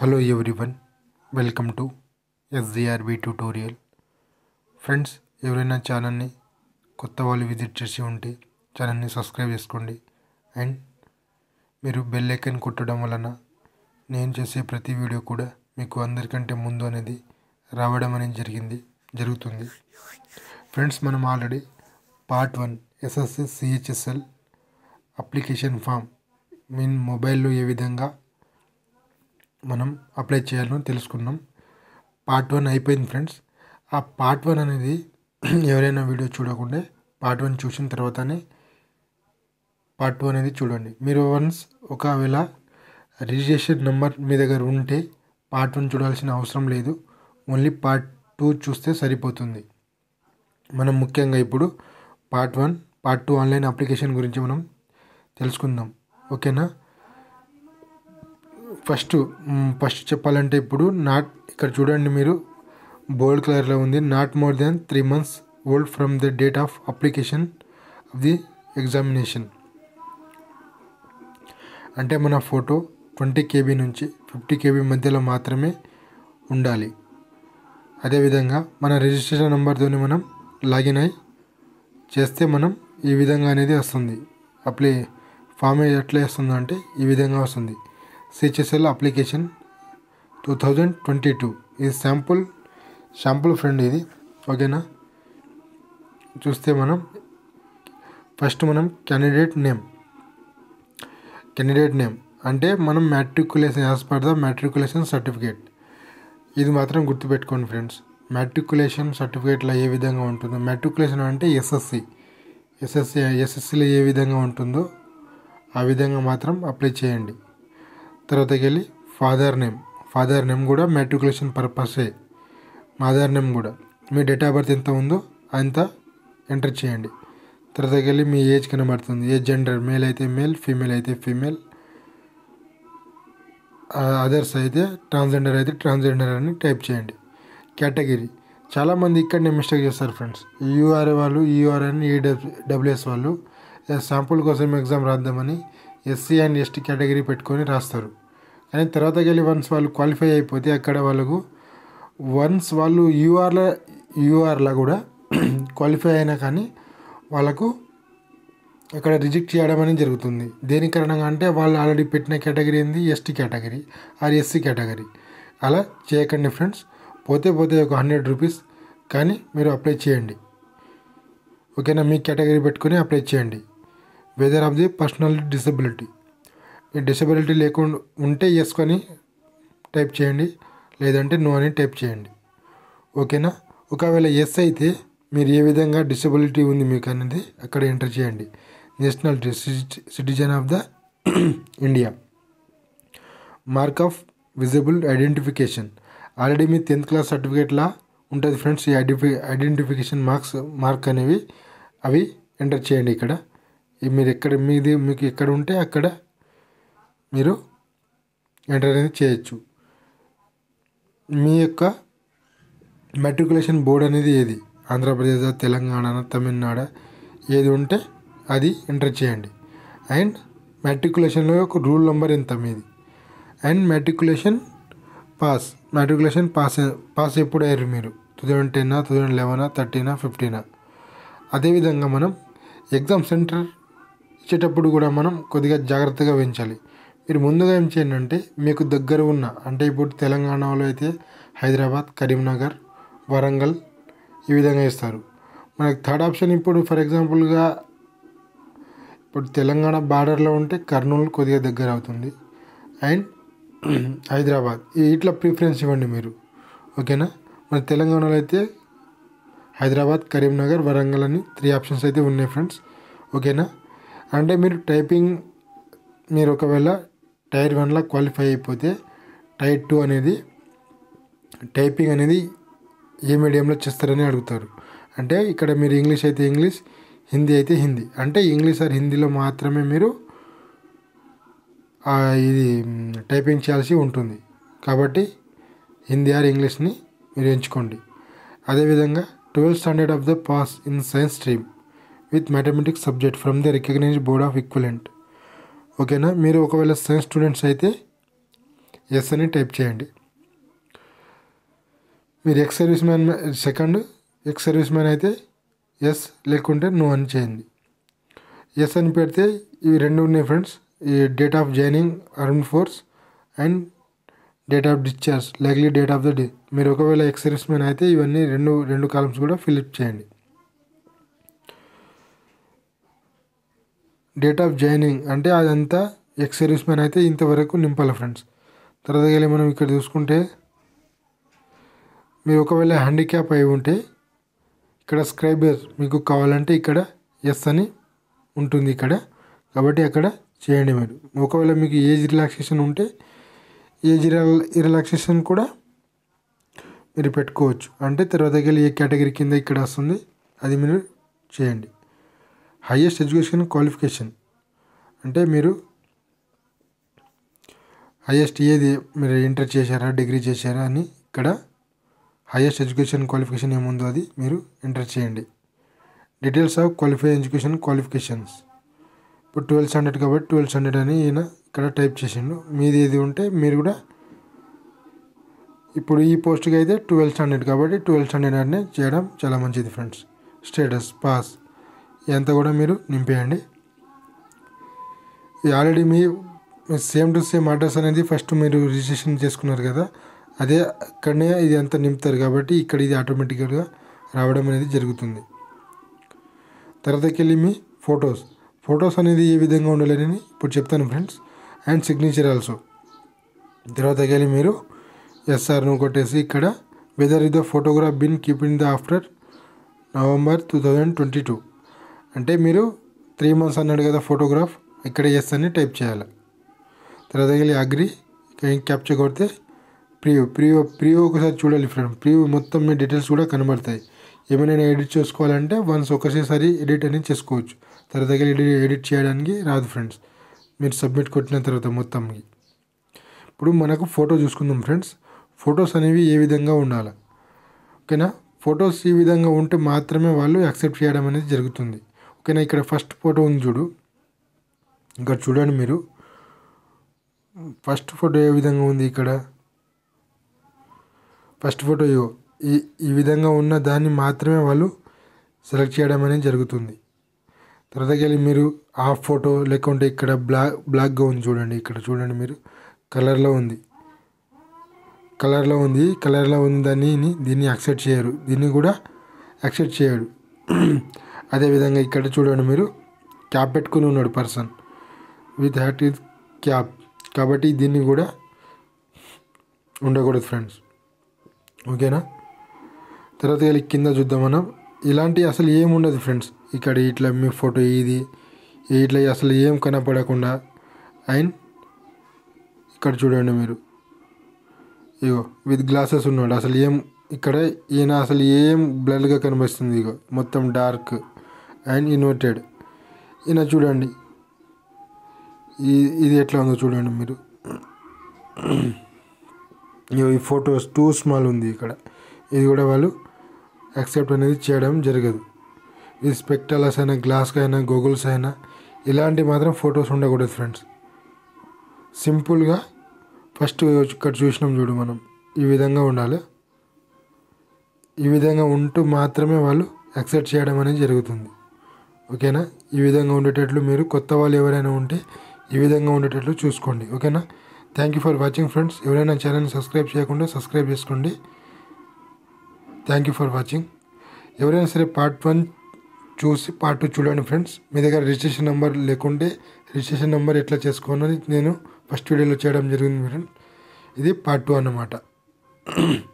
hello everyone welcome to S D R B tutorial friends ఎవరైనా ఛానల్ని కొత్త వాళ్ళు విజిట్ చేసి ఉంటే ఛానల్ని సబ్స్క్రైబ్ చేసుకోండి అండ్ మీరు బెల్ ఐకాన్ కొట్టడం వలన నేను చేసే ప్రతి వీడియో కూడా మీకు అందరికంటే ముందు అనేది రావడం అనేది జరిగింది జరుగుతుంది ఫ్రెండ్స్ మనం already part one S S C C H S L application form mean మొబైల్లో ఏ విధంగా మనం అప్లై చేయాలో తెలుసుకున్నాం పార్ట్ వన్ అయిపోయింది ఫ్రెండ్స్ ఆ పార్ట్ వన్ అనేది ఎవరైనా వీడియో చూడకుంటే పార్ట్ వన్ చూసిన తర్వాతనే పార్ట్ టూ అనేది చూడండి మీరు వన్స్ ఒకవేళ రిజిస్ట్రేషన్ నెంబర్ మీ దగ్గర ఉంటే పార్ట్ వన్ చూడాల్సిన అవసరం లేదు ఓన్లీ పార్ట్ టూ చూస్తే సరిపోతుంది మనం ముఖ్యంగా ఇప్పుడు part one part two online application గురించి మనం తెలుసుకుందాం ఓకేనా ఫస్ట్ మ్, ఫస్ట్ చెప్పాలంటే ఇప్పుడు నాట్ ఇక్కడ చూడండి మీరు బోల్డ్ కలర్లో ఉంది not more than three months old from the date of application of the examination అంటే మన ఫోటో ట్వంటీ కేబీ నుంచి ఫిఫ్టీ కేబీ మధ్యలో మాత్రమే ఉండాలి అదేవిధంగా మన రిజిస్ట్రేషన్ నెంబర్తో మనం లాగిన్ అయి చేస్తే మనం ఈ విధంగా అనేది వస్తుంది అప్లై ఫామ్ ఎట్లా వస్తుంది అంటే ఈ విధంగా వస్తుంది C H S L application two thousand twenty two ఇది శాంపుల్ శాంపుల్ ఫ్రెండ్ ఇది ఓకేనా చూస్తే మనం ఫస్ట్ మనం క్యాండిడేట్ నేమ్ క్యాండిడేట్ నేమ్ అంటే మనం matriculation as per the matriculation certificate ఇది మాత్రం గుర్తుపెట్టుకోండి ఫ్రెండ్స్ మ్యాట్రికులేషన్ సర్టిఫికేట్లో ఏ విధంగా ఉంటుందో మ్యాట్రికులేషన్ అంటే ఎస్ఎస్సి ఎస్ఎస్సి ఎస్ఎస్సిలో ఏ విధంగా ఉంటుందో ఆ విధంగా మాత్రం అప్లై చేయండి తర్వాతకి వెళ్ళి ఫాదర్ నేమ్ ఫాదర్ నేమ్ కూడా మ్యాట్రికులేషన్ పర్పసే మదర్ నేమ్ కూడా మీ డేట్ ఆఫ్ బర్త్ ఎంత ఉందో అంత ఎంటర్ చేయండి తర్వాతకి వెళ్ళి మీ ఏజ్ కనబడుతుంది ఏ జెండర్ మేల్ అయితే మేల్ ఫీమేల్ అయితే ఫీమేల్ అదర్స్ అయితే ట్రాన్స్జెండర్ అయితే ట్రాన్స్జెండర్ అని టైప్ చేయండి కేటగిరీ చాలామంది ఇక్కడనే మిస్టేక్ చేస్తారు ఫ్రెండ్స్ యూఆర్ఏ వాళ్ళు యూఆర్ అని ఈడబ్ల్యూఎస్ వాళ్ళు శాంపుల్ కోసం ఎగ్జామ్ రాద్దామని ఎస్సీ అండ్ ఎస్టీ కేటగిరీ పెట్టుకొని రాస్తారు కానీ తర్వాతకి వెళ్ళి వన్స్ వాళ్ళు క్వాలిఫై అయిపోతే అక్కడ వాళ్ళకు వన్స్ వాళ్ళు యూఆర్లో యూఆర్లో కూడా క్వాలిఫై అయినా కానీ వాళ్ళకు ఇక్కడ రిజెక్ట్ చేయడం అనేది జరుగుతుంది దేని కారణంగా అంటే వాళ్ళు ఆల్రెడీ పెట్టిన కేటగిరీ ఏంది S T category or S C category అలా చేయకండి ఫ్రెండ్స్ పోతే పోతే ఒక హండ్రెడ్ రూపీస్ కానీ మీరు అప్లై చేయండి ఓకేనా మీ కేటగిరీ పెట్టుకొని అప్లై చేయండి whether of the personal disability మీ డిసబిలిటీ లేకుండా ఉంటే ఎస్ అని టైప్ చేయండి లేదంటే నో అని టైప్ చేయండి ఓకేనా ఒకవేళ ఎస్ అయితే మీరు ఏ విధంగా డిసబిలిటీ ఉంది మీకు అనేది అక్కడ ఎంటర్ చేయండి national citizen of the India mark of visible identification already మీ టెన్త్ క్లాస్ సర్టిఫికేట్లా ఉంటుంది ఫ్రెండ్స్ ఈ ఐడెంటిఫి ఐడెంటిఫికేషన్ మార్క్స్ మార్క్ అనేవి అవి ఎంటర్ చేయండి ఇక్కడ ఇవి మీరు ఎక్కడ మీది మీకు ఎక్కడ ఉంటే అక్కడ మీరు ఎంటర్ అనేది చేయొచ్చు మీ యొక్క మెట్రికులేషన్ బోర్డు అనేది ఏది ఆంధ్రప్రదేశ్ తెలంగాణ తమిళనాడు ఏది ఉంటే అది ఎంటర్ చేయండి అండ్ మెట్రికులేషన్లో ఒక రూల్ నెంబర్ ఎంత మీది and matriculation pass matriculation pass pass ఎప్పుడు అయ్యారు మీరు టూ థౌజండ్ టెన్నా టూ థౌజండ్ లెవెనా థర్టీనా ఫిఫ్టీనా అదేవిధంగా మనం ఎగ్జామ్ సెంటర్ ఇచ్చేటప్పుడు కూడా మనం కొద్దిగా జాగ్రత్తగా వహించాలి మీరు ముందుగా ఏం చేయండి అంటే మీకు దగ్గర ఉన్న అంటే ఇప్పుడు తెలంగాణలో అయితే హైదరాబాద్ కరీంనగర్ వరంగల్ ఈ విధంగా ఇస్తారు మనకు థర్డ్ ఆప్షన్ ఇప్పుడు ఫర్ ఎగ్జాంపుల్గా ఇప్పుడు తెలంగాణ బార్డర్లో ఉంటే కర్నూలు కొద్దిగా దగ్గర అవుతుంది అండ్ హైదరాబాద్ ఈ- ఇట్లా ప్రిఫరెన్స్ ఇవ్వండి మీరు ఓకేనా మన తెలంగాణలో అయితే హైదరాబాద్ కరీంనగర్ వరంగల్ అని త్రీ ఆప్షన్స్ అయితే ఉన్నాయి ఫ్రెండ్స్ ఓకేనా అంటే మీరు టైపింగ్ మీరు ఒకవేళ టైర్ వన్లో క్వాలిఫై అయిపోతే టైర్ టూ అనేది టైపింగ్ అనేది ఏ మీడియంలో చేస్తారని అడుగుతారు అంటే ఇక్కడ మీరు ఇంగ్లీష్ అయితే ఇంగ్లీష్ హిందీ అయితే హిందీ అంటే ఇంగ్లీష్ ఆర్ హిందీలో మాత్రమే మీరు ఆ, ఇది మ్, టైపింగ్ చేయాల్సి ఉంటుంది కాబట్టి హిందీ ఆర్ ఇంగ్లీష్ని మీరు ఎంచుకోండి అదేవిధంగా twelfth standard of the pass in science stream with mathematics subject from the recognised board of equivalent ఓకేనా మీరు ఒకవేళ సైన్స్ స్టూడెంట్స్ అయితే ఎస్ అని టైప్ చేయండి మీరు ex service man second ex service man అయితే ఎస్ లేకుంటే నో అని చేయండి ఎస్ అని పెడితే ఇవి రెండు ఉన్నాయి ఫ్రెండ్స్ ఈ date of joining around force and date of discharge likely date of the day మీరు ఒకవేళ ఎక్స్ సర్వీస్ మ్యాన్ అయితే ఇవన్నీ రెండు రెండు కాలమ్స్ కూడా ఫిల్అప్ చేయండి డేట్ ఆఫ్ జాయినింగ్ అంటే అదంతా ఎక్స్ సర్వీస్ మ్యాన్ అయితే ఇంతవరకు నింపాలి ఫ్రెండ్స్ తర్వాత వెళ్ళి మనం ఇక్కడ చూసుకుంటే మీరు ఒకవేళ హ్యాండిక్యాప్ అయి ఉంటే ఇక్కడ స్క్రైబర్ మీకు కావాలంటే ఇక్కడ ఎస్ అని ఉంటుంది ఇక్కడ కాబట్టి అక్కడ చేయండి మీరు ఒకవేళ మీకు ఏజ్ రిలాక్సేషన్ ఉంటే ఏజ్ రిలాక్సేషన్ కూడా మీరు పెట్టుకోవచ్చు అంటే తర్వాత వెళ్ళి ఏ కేటగిరీ కింద ఇక్కడ వస్తుంది అది మీరు చేయండి హయ్యెస్ట్ ఎడ్యుకేషన్ క్వాలిఫికేషన్ అంటే మీరు హయ్యెస్ట్ ఏది మీరు ఇంటర్ చేశారా డిగ్రీ చేశారా అని ఇక్కడ హయ్యెస్ట్ ఎడ్యుకేషన్ క్వాలిఫికేషన్ ఏముందో అది మీరు ఎంటర్ చేయండి details of qualify education qualifications ఇప్పుడు ట్వెల్వ్ స్టాండర్డ్ కాబట్టి ట్వెల్వ్ స్టాండర్డ్ అని ఈయన ఇక్కడ టైప్ చేసిండు మీది ఏది ఉంటే మీరు కూడా ఇప్పుడు ఈ పోస్ట్కి అయితే ట్వెల్వ్ స్టాండర్డ్ కాబట్టి ట్వెల్వ్ స్టాండర్డ్ అని చేయడం చాలా మంచిది ఫ్రెండ్స్ స్టేటస్ పాస్ ఇదంతా కూడా మీరు నింపేయండి ఇది ఆల్రెడీ మీ సేమ్ టు సేమ్ అడ్రస్ అనేది ఫస్ట్ మీరు రిజిస్ట్రేషన్ చేసుకున్నారు కదా అదే అక్కడనే ఇది అంతా నింపుతారు కాబట్టి ఇక్కడ ఇది ఆటోమేటిక్గా రావడం అనేది జరుగుతుంది తర్వాతకి వెళ్ళి మీ ఫొటోస్ ఫొటోస్ అనేది ఏ విధంగా ఉండాలని ఇప్పుడు చెప్తాను ఫ్రెండ్స్ అండ్ సిగ్నేచర్ ఆల్సో తర్వాతకి వెళ్ళి మీరు ఎస్ఆర్ను కొట్టేసి ఇక్కడ whether is the photograph been keeping the after November two thousand twenty two అంటే మీరు త్రీ మంత్స్ అన్నాడు కదా ఫోటోగ్రాఫ్ ఇక్కడ ఎస్ అని టైప్ చేయాలి తర్వాత వెళ్ళి అగ్రి క్యాప్చర్ కొడితే ప్రియూ ప్రియూ ప్రియూ ఒకసారి చూడాలి ఫ్రెండ్ ప్రియూ మొత్తం మీ డీటెయిల్స్ కూడా కనబడతాయి ఏమైనా ఎడిట్ చేసుకోవాలంటే వన్స్ ఒకసేసారి ఎడిట్ అనేది చేసుకోవచ్చు తర్వాత ఎడిట్ ఎడిట్ చేయడానికి రాదు ఫ్రెండ్స్ మీరు సబ్మిట్ కొట్టిన తర్వాత మొత్తంకి ఇప్పుడు మనకు ఫోటో చూసుకుందాం ఫ్రెండ్స్ ఫొటోస్ అనేవి ఏ విధంగా ఉండాలి ఓకేనా ఫొటోస్ ఈ విధంగా ఉంటే మాత్రమే వాళ్ళు యాక్సెప్ట్ చేయడం అనేది జరుగుతుంది ఓకేనా ఇక్కడ ఫస్ట్ ఫోటో ఉంది చూడు ఇక్కడ చూడండి మీరు ఫస్ట్ ఫోటో ఏ విధంగా ఉంది ఇక్కడ ఫస్ట్ ఫోటో ఇగో ఈ ఈ విధంగా ఉన్న దాన్ని మాత్రమే వాళ్ళు సెలెక్ట్ చేయడం అనేది జరుగుతుంది తర్వాతకి వెళ్ళి మీరు ఆ ఫోటో లేకుంటే ఇక్కడ బ్లాక్ బ్లాక్గా ఉంది చూడండి ఇక్కడ చూడండి మీరు కలర్లో ఉంది కలర్లో ఉంది కలర్లో ఉంది దాన్ని దీన్ని యాక్సెప్ట్ చేయరు దీన్ని కూడా యాక్సెప్ట్ చేయడు అదేవిధంగా ఇక్కడ చూడండి మీరు క్యాప్ పెట్టుకుని ఉన్నాడు person with hat with cap కాబట్టి దీన్ని కూడా ఉండకూడదు ఫ్రెండ్స్ ఓకేనా తర్వాత వెళ్ళి కింద చూద్దాం మనం ఇలాంటి అసలు ఏం ఉండదు ఫ్రెండ్స్ ఇక్కడ ఇట్లా మీ ఫోటో ఇది ఇట్లా అసలు ఏం కనపడకుండా అండ్ ఇక్కడ చూడండి మీరు ఇగో విత్ గ్లాసెస్ ఉన్నాడు అసలు ఏం ఇక్కడ ఈయన అసలు ఏం బ్లర్గా కనిపిస్తుంది ఇగో మొత్తం డార్క్ అండ్ ఇన్వర్టెడ్ ఈయన చూడండి ఈ ఇది ఎట్లా ఉందో చూడండి మీరు ఇగో ఈ ఫొటోస్ టూ స్మాల్ ఉంది ఇక్కడ ఇది కూడా వాళ్ళు యాక్సెప్ట్ అనేది చేయడం జరగదు ఇది స్పెక్టలస్ అయినా గ్లాస్కి అయినా గూగుల్స్ అయినా ఇలాంటి మాత్రం ఫొటోస్ ఉండకూడదు ఫ్రెండ్స్ సింపుల్గా ఫస్ట్ ఇక్కడ చూసినాం చూడు మనం ఈ విధంగా ఉండాలి ఈ విధంగా ఉంటూ మాత్రమే వాళ్ళు యాక్సెప్ట్ చేయడం అనేది జరుగుతుంది ఓకేనా ఈ విధంగా ఉండేటట్లు మీరు కొత్త వాళ్ళు ఎవరైనా ఉంటే ఈ విధంగా ఉండేటట్లు చూసుకోండి ఓకేనా thank you for watching friends ఎవరైనా ఛానల్ని సబ్స్క్రైబ్ చేయకుండా సబ్స్క్రైబ్ చేసుకోండి థ్యాంక్ యూ ఫర్ వాచింగ్ ఎవరైనా సరే పార్ట్ వన్ చూసి పార్ట్ టూ చూడండి ఫ్రెండ్స్ మీ దగ్గర రిజిస్ట్రేషన్ నెంబర్ లేకుంటే రిజిస్ట్రేషన్ నెంబర్ ఎట్లా చేసుకోవాలని నేను ఫస్ట్ వీడియోలో చేయడం జరిగింది ఫ్రెండ్ ఇది పార్ట్ టూ అన్నమాట